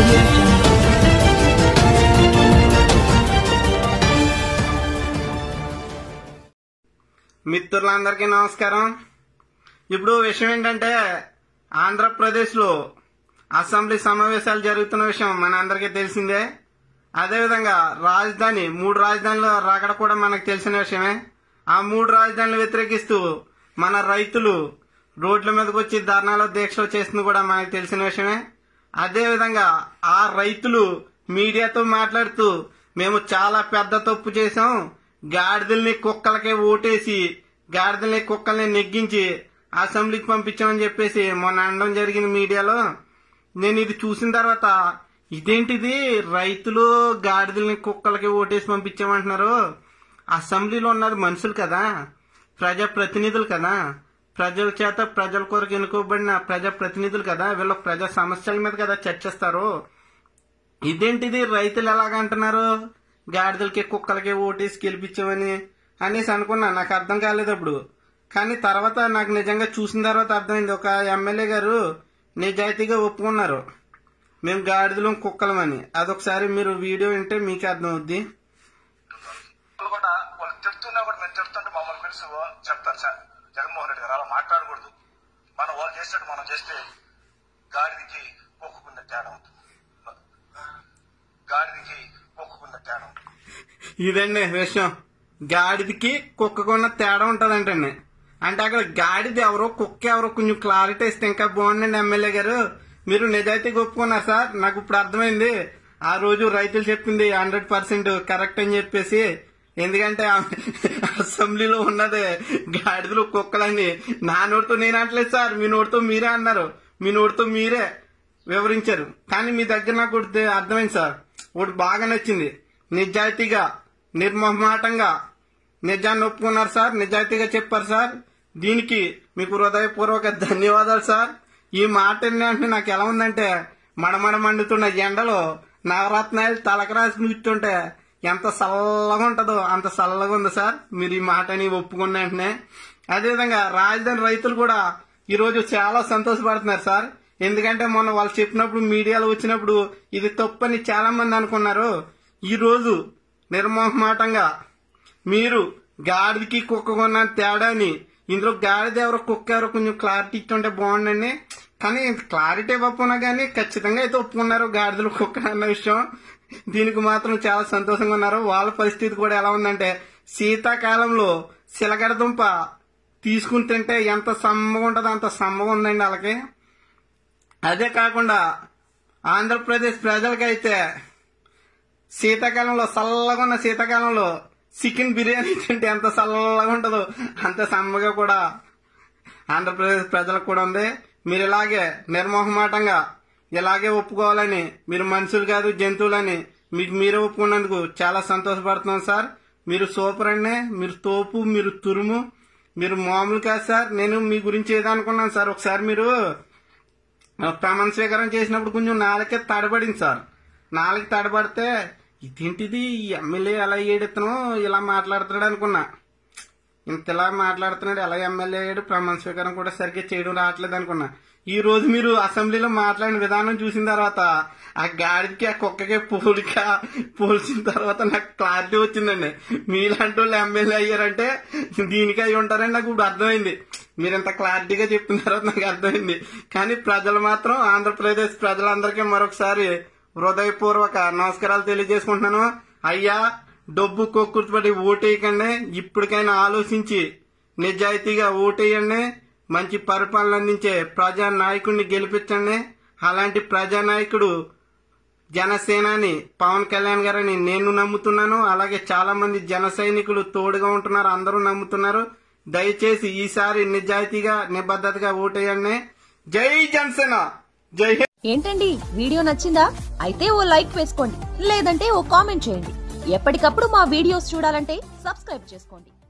audio jungle. మిత్రులందరికీ నమస్కారం ఇప్పుడు విషయం ఏంటంటే ఆంధ్రప్రదేశ్లో అసెంబ్లీ సమావేశాలు జరుగుతున్న విషయం మన అందరికీ తెలిసిందే అదేవిధంగా రాజధాని మూడు రాజధానుల రాకడ కూడా మనకు తెలిసిన విషయమే ఆ మూడు రాజధానులు వ్యతిరేకిస్తూ మన రైతులు రోడ్ల మీదకి వచ్చి ధర్నాలో దీక్షలు చేస్తుంది కూడా మనకు తెలిసిన విషయమే అదేవిధంగా ఆ రైతులు మీడియాతో మాట్లాడుతూ మేము చాలా పెద్ద తప్పు చేశాం గాడిదల్ని కుక్కలకే ఓటేసి గాడిదల్ని కుక్కల్ని నెగ్గించి అసెంబ్లీకి పంపించామని చెప్పేసి మొన్న అనడం జరిగింది మీడియాలో నేను ఇది చూసిన తర్వాత ఇదేంటిది రైతులు గాడిదల్ని కుక్కలకి ఓటేసి పంపించామంటున్నారు అసెంబ్లీలో ఉన్నది మనుషులు కదా ప్రజా ప్రతినిధులు కదా ప్రజల చేత ప్రజల కొరకు ఎన్నుకోబడిన ప్రజా ప్రతినిధులు కదా వీళ్ళ ప్రజా సమస్యల మీద కదా చర్చిస్తారు ఇదేంటిది రైతులు ఎలాగంటున్నారు గాడిదలకి కుక్కలకి ఓటేసి గెలిపించామని అనేసి అనుకున్నా నాకు అర్థం కాలేదు అప్పుడు కానీ తర్వాత నాకు నిజంగా చూసిన తర్వాత అర్థమైంది ఒక ఎమ్మెల్యే గారు నిజాయితీగా ఒప్పుకున్నారు మేము గాడిదలం కుక్కలమని అదొకసారి మీరు వీడియో వింటే మీకు అర్థం అవుద్ది వాళ్ళు కూడా వాళ్ళు తిడుతున్నా కూడా మేము తిడుతుంటే మమ్మల్ని పిలిచి చెప్తారు సార్ జగన్మోహన్ రెడ్డి గారు అలా మాట్లాడకూడదు మనం వాళ్ళు చేసినట్టు మనం చేస్తే గాడిదికి కుక్కకున్న తేడా ఉంటుంది గాడిదికి కుక్కకున్న తేడా ఉంటుంది ఇదండి విషయం గాడిదకి కుక్కకున్న తేడా ఉంటదంటండి అంటే అక్కడ గాడిద ఎవరో కుక్క ఎవరో కొంచెం క్లారిటీ ఇస్తే ఇంకా బాగుండండి ఎమ్మెల్యే గారు మీరు నిజాయితీగా ఒప్పుకున్నారు సార్ నాకు ఇప్పుడు అర్థమైంది ఆ రోజు రైతులు చెప్పింది హండ్రెడ్ పర్సెంట్ కరెక్ట్ అని చెప్పేసి ఎందుకంటే ఆ అసెంబ్లీలో ఉన్నది గాడిదలు కుక్కలని నా నోటితో నేను అనట్లేదు సార్ మీ నోటితో మీరే అన్నారు మీ నోటితో మీరే వివరించారు కానీ మీ దగ్గర నాకు ఒకటి అర్థమైంది సార్ ఒకటి బాగా నచ్చింది నిజాయితీగా నిర్మోహమాటంగా నిజాన్ని ఒప్పుకున్నారు సార్ నిజాయితీగా చెప్పారు సార్ దీనికి మీకు హృదయపూర్వక ధన్యవాదాలు సార్ ఈ మాట అంటే నాకు ఎలా ఉందంటే మడమడ మండుతున్న ఎండలో నవరత్నాలు తలకరాసి కూర్చుంటే ఎంత చల్లగా ఉంటుందో అంత చల్లగా ఉంది సార్ మీరు ఈ మాటని ఒప్పుకున్న వెంటనే అదేవిధంగా రాజధాని రైతులు కూడా ఈరోజు చాలా సంతోషపడుతున్నారు సార్ ఎందుకంటే మొన్న వాళ్ళు చెప్పినప్పుడు మీడియాలో వచ్చినప్పుడు ఇది తప్పని చాలా మంది అనుకున్నారు ఈ రోజు నిర్మోహమాటంగా మీరు గాడిదకి కుక్క కొన్న తేడాని ఇందులో గాడిద ఎవరో కుక్క ఎవరో కొంచెం క్లారిటీ ఇస్తుంటే బాగుండండి కానీ క్లారిటీ ఇవ్వకపోయినా కానీ ఖచ్చితంగా అయితే ఒప్పుకున్నారు గాడిదలు కుక్క అన్న విషయం దీనికి మాత్రం చాలా సంతోషంగా ఉన్నారు వాళ్ళ పరిస్థితి కూడా ఎలా ఉందంటే శీతాకాలంలో సిలగడ దుంప తీసుకుని తింటే ఎంత సమ్మగా ఉంటుందో అంత సమ్మగా ఉందండి వాళ్ళకి అదే కాకుండా ఆంధ్రప్రదేశ్ ప్రజలకైతే శీతాకాలంలో చల్లగా ఉన్న శీతాకాలంలో చికెన్ బిర్యానీ తింటే ఎంత చల్లగా ఉంటుందో అంత సమ్మగా కూడా ఆంధ్రప్రదేశ్ ప్రజలకు కూడా ఉంది మీరు ఇలాగే నిర్మోహమాటంగా ఇలాగే ఒప్పుకోవాలని మీరు మనుషులు కాదు జంతువులని మీకు మీరే ఒప్పుకున్నందుకు చాలా సంతోషపడుతున్నాం సార్ మీరు సూపర్ అండి మీరు తోపు మీరు తురుము మీరు మామూలు కాదు సార్ నేను మీ గురించి ఏదో అనుకున్నాను సార్ ఒకసారి మీరు ప్రమాణ స్వీకారం చేసినప్పుడు కొంచెం నాలుకే తడబడింది సార్ నాలుగు తడబడితే ఇదేంటిది ఈ ఎమ్మెల్యే ఎలా ఏడెత్తనో ఇలా మాట్లాడుతున్నాడు అనుకున్నా ఇంత ఇలా మాట్లాడుతున్నాడు ఎలా ఎమ్మెల్యే అయ్యాడు ప్రమాణ స్వీకారం కూడా సరిగ్గా చేయడం రావట్లేదు అనుకున్నా ఈ రోజు మీరు అసెంబ్లీలో మాట్లాడిన విధానం చూసిన తర్వాత ఆ గాడికి ఆ కుక్కకి పోలిక పోల్చిన తర్వాత నాకు క్లారిటీ వచ్చిందండి మీలాంటి వాళ్ళు ఎమ్మెల్యే అయ్యారంటే దీనికి అయి ఉంటారని నాకు ఇప్పుడు అర్థమైంది మీరు ఇంత క్లారిటీగా చెప్పిన తర్వాత నాకు అర్థమైంది కానీ ప్రజలు మాత్రం ఆంధ్రప్రదేశ్ ప్రజలందరికీ మరొకసారి హృదయపూర్వక నమస్కారాలు తెలియజేసుకుంటున్నాను అయ్యా డబ్బు కొక్కుర్తిపడి ఓటేయకండి ఇప్పటికైనా ఆలోచించి నిజాయితీగా ఓటేయండి మంచి పరిపాలన అందించే ప్రజా నాయకుడిని గెలిపించండి అలాంటి ప్రజానాయకుడు జనసేనాని పవన్ కళ్యాణ్ గారని నేను నమ్ముతున్నాను అలాగే చాలా మంది జన సైనికులు తోడుగా ఉంటున్నారు అందరూ నమ్ముతున్నారు దయచేసి ఈసారి నిజాయితీగా నిబద్ధతగా ఓటేయండి జై జనసేన జై హింద్ ఏంటండి వీడియో నచ్చిందా అయితే ఓ లైక్ వేసుకోండి లేదంటే ఓ కామెంట్ చేయండి ఎప్పటికప్పుడు మా వీడియోస్ చూడాలంటే సబ్స్క్రైబ్ చేసుకోండి